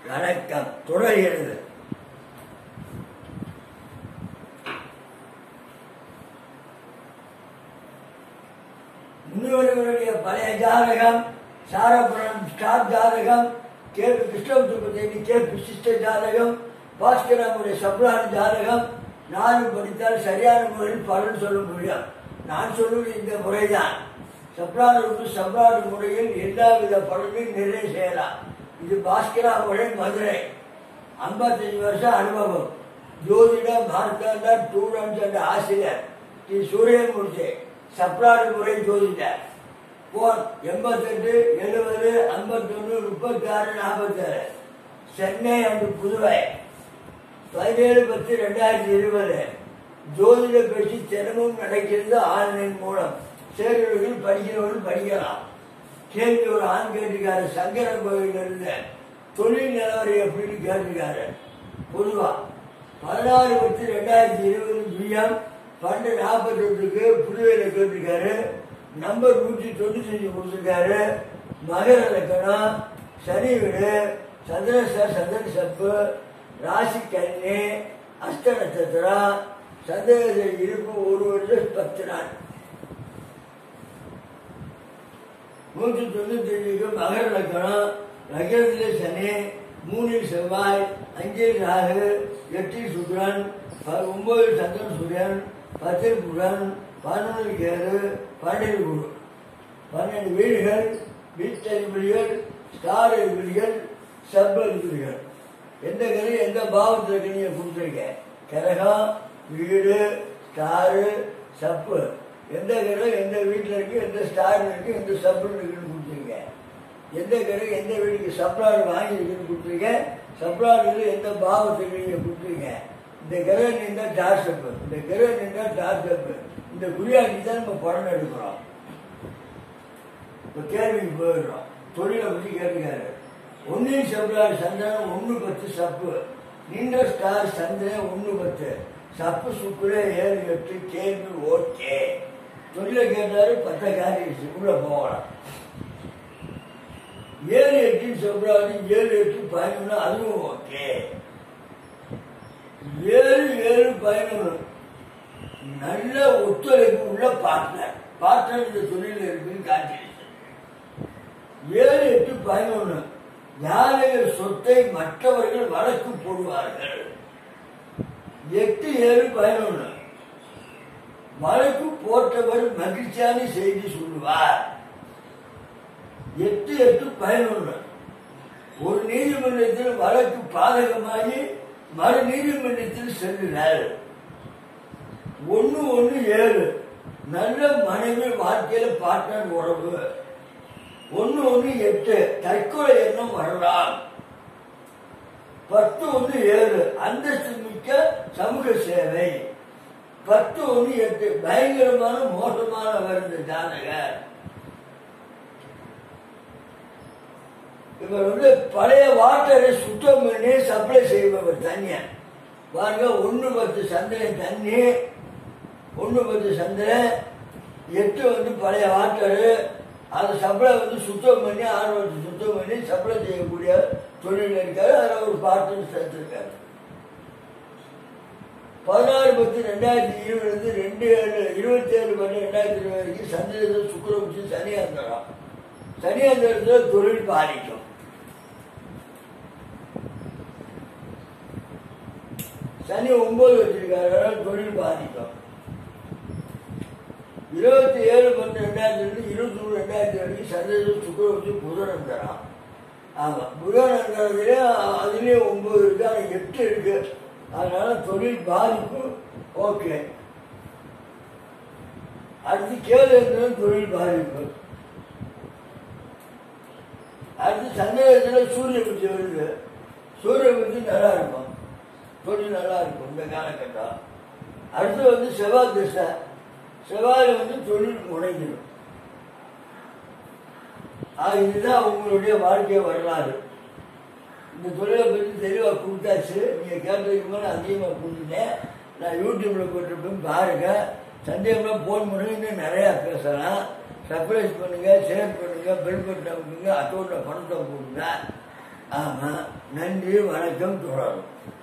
வணக்கம் தொடர்கிறது முனிவர்களுடைய பழைய ஜாதகம் சாரபுரம் ஸ்டார் ஜாதகம் கே பி கிருஷ்ணபுரத்தேவி கே பி சிஸ்டர் ஜாதகம் பாஸ்கராமுடைய சப்ளான ஜாதகம் நானும் படித்தால் சரியான முறையில் பலன் சொல்ல முடியும் நான் சொல்லுவது இந்த முறைதான் சப்ளானுக்கு சப்ளாடு முறையில் எல்லா வித பலனையும் நிறைவு செய்யலாம் இது பாஸ்கரா முறை மதுரை ஐம்பத்தஞ்சு வருஷம் அனுபவம் ஜோதிட மார்த்தாண்ட ஸ்டூடெண்ட்ஸ் அண்ட் ஆசிரியர் தி சூரியமூர்த்தி சப்ளாடு முறை ஜோதிடர் போன் எண்பத்தெட்டு எழுபது ஐம்பத்தொன்று முப்பத்தாறு நாற்பத்தாறு சென்னை அண்டு புதுவை பதினேழு பத்து ரெண்டாயிரத்தி இருபது ஜோதிட பேச்சு தினமும் நடக்கிறது ஆன்லைன் மூலம் சேர்கிறவர்கள் படிக்கிறவர்கள் படிக்கலாம் கேள்வி ஒரு ஆண் கேட்டிருக்காரு சங்கரன் கோயில் இருந்து தொழில் நிலவரம் எப்படின்னு கேட்டிருக்காரு பொதுவா பதினாறு பத்து ரெண்டாயிரத்தி இருபது பிஎம் பன்னெண்டு நாற்பத்தெட்டுக்கு புதுவையில் கேட்டிருக்காரு நம்பர் நூற்றி தொண்ணூத்தி அஞ்சு கொடுத்துருக்காரு மகர லக்கணம் சனி வீடு சந்திரச சந்திர சப்பு ராசி கன்னி அஷ்ட நட்சத்திரம் சந்திர இருப்பு ஒரு வருஷம் பத்து நாள் நூற்றி தொண்ணூத்தி அஞ்சுக்கு மகர லக்கணம் லக்னத்திலே சனி மூணில் செவ்வாய் அஞ்சில் ராகு எட்டில் சுக்கிரன் ப- ஒன்பதில் சந்திரன் சூரியன் பத்தில் புதன் பதினொன்று கேது பன்னெண்டு குரு பன்னெண்டு வீடுகள் வீட்டதிபதிகள் ஸ்டார் அதிபதிகள் சப் அதிபதிகள் எந்த கரு எந்த பாவத்தில் இருக்கு நீங்க கொடுத்துருக்கேன் கிரகம் வீடு ஸ்டாரு சப்பு எந்த கிரகம் எந்த வீட்டில் இருக்கு எந்த ஸ்டார் இருக்கு எந்த சப்பு இருக்குன்னு கொடுத்துருக்கேன் எந்த கிரகம் எந்த வீட்டுக்கு சப்ளாடு வாங்கியிருக்குன்னு கொடுத்துருக்கேன் சப்ளாடு எந்த பாவத்துக்கு நீங்க கொடுத்துருங்க இந்த கிரகம் நின்றா டார் சப்பு இந்த கிரகம் நின்றா டார் சப்பு இந்த குறியாக்கி தான் நம்ம படம் எடுக்கிறோம் இப்போ கேள்விக்கு போயிடுறோம் தொழிலை பற்றி கேட்டுக்காரு ஒன்னின் செவ்வாய் சந்திரன் ஒன்று பத்து சப்பு நின்ற ஸ்டார் சந்திரன் ஒன்று பத்து சப்பு சுக்குல ஏழு எட்டு கேள்வி ஓகே தொழிலை கேட்டாரு பத்த காரியம் உள்ள போகலாம் ஏழு எட்டு செவ்வாய் ஏழு எட்டு பதினொன்று அதுவும் ஓகே ஏழு ஏழு பதினொன்று நல்ல ஒத்துழைப்பு உள்ள பார்ட்னர் பார்ட்னர் இந்த தொழில் இருக்குன்னு காட்டிடுச்சு ஏழு எட்டு பதினொன்று யாரைய சொத்தை மற்றவர்கள் வழக்கு போடுவார்கள் எட்டு ஏழு பதினொன்று வழக்கு போட்டவர் மகிழ்ச்சியான செய்தி சொல்லுவார் எட்டு எட்டு பதினொன்று ஒரு நீதிமன்றத்தில் வழக்கு பாதகமாகி மறு நீதிமன்றத்தில் செல்லுங்கள் ஒண்ணு ஒண்ணு ஏழு நல்ல மனைவி வாழ்க்கையில பார்ட்னர் உறவு ஒண்ணு ஒண்ணு எட்டு தற்கொலை எண்ணம் வரலாம் பத்து ஒண்ணு ஏழு அந்தஸ்து மிக்க சமூக சேவை பத்து ஒண்ணு எட்டு பயங்கரமான மோசமான வருது ஜாதகர் இவர் வந்து பழைய வாட்டரை சுத்தம் பண்ணி சப்ளை செய்பவர் தண்ணிய பாருங்க ஒண்ணு பத்து சந்திரன் தண்ணி ஒண்ணு பத்து சந்திரன் எட்டு வந்து பழைய வாட்டரு அது சப்ளை வந்து சுத்தம் பண்ணி ஆறு வருஷம் சுத்தம் பண்ணி சப்ளை செய்யக்கூடிய தொழில் இருக்காரு அதில் ஒரு பார்ட்னர் சேர்த்திருக்காரு பதினாறு பத்து ரெண்டாயிரத்தி இருபது ரெண்டு ஏழு இருபத்தி ஏழு பத்து ரெண்டாயிரத்தி இருபது வரைக்கும் சந்திரத்தில் சுக்கரவச்சு சனியாந்திரம் சனியாந்திரத்தில் தொழில் பாதிக்கும் சனி ஒன்பது வச்சிருக்காரு அதனால தொழில் பாதிக்கும் இருபத்தி ஏழு பத்து ரெண்டாயிரத்தி ரெண்டு இருபத்தி மூணு ரெண்டாயிரத்தி வரைக்கும் சந்திரத்தில் சுக்கரவச்சு புதன் தரான் ஆமா புதன் இருக்கிறதுலே அதுலயே ஒன்பது இருக்கு ஆனா எட்டு இருக்கு அதனால தொழில் பாதிப்பு ஓகே அடுத்து கேது இருக்கிறது தொழில் பாதிப்பு அடுத்து சந்தேகத்தில் சூரிய புத்தி வருது சூரிய புத்தி நல்லா இருக்கும் தொழில் நல்லா இருக்கும் இந்த காலகட்டம் அடுத்து வந்து செவ்வாய் திசை செவ்வாய் வந்து தொழில் முடங்கிடும் ஆக இதுதான் உங்களுடைய வாழ்க்கை வரலாறு இந்த தொழிலை பற்றி தெளிவாக கொடுத்தாச்சு நீங்கள் கேட்டதுக்கு மேலே அதிகமாக கொடுத்துட்டேன் நான் யூடியூப்பில் போட்டிருப்பேன் பாருங்க சந்தேகம்லாம் ஃபோன் பண்ணுங்க இன்னும் நிறையா பேசலாம் சர்ப்ரைஸ் பண்ணுங்க ஷேர் பண்ணுங்க பெல் பட்டன் அமுக்குங்க அக்கௌண்ட்டில் பணத்தை போடுங்க ஆமா நன்றி வணக்கம் தொடரும்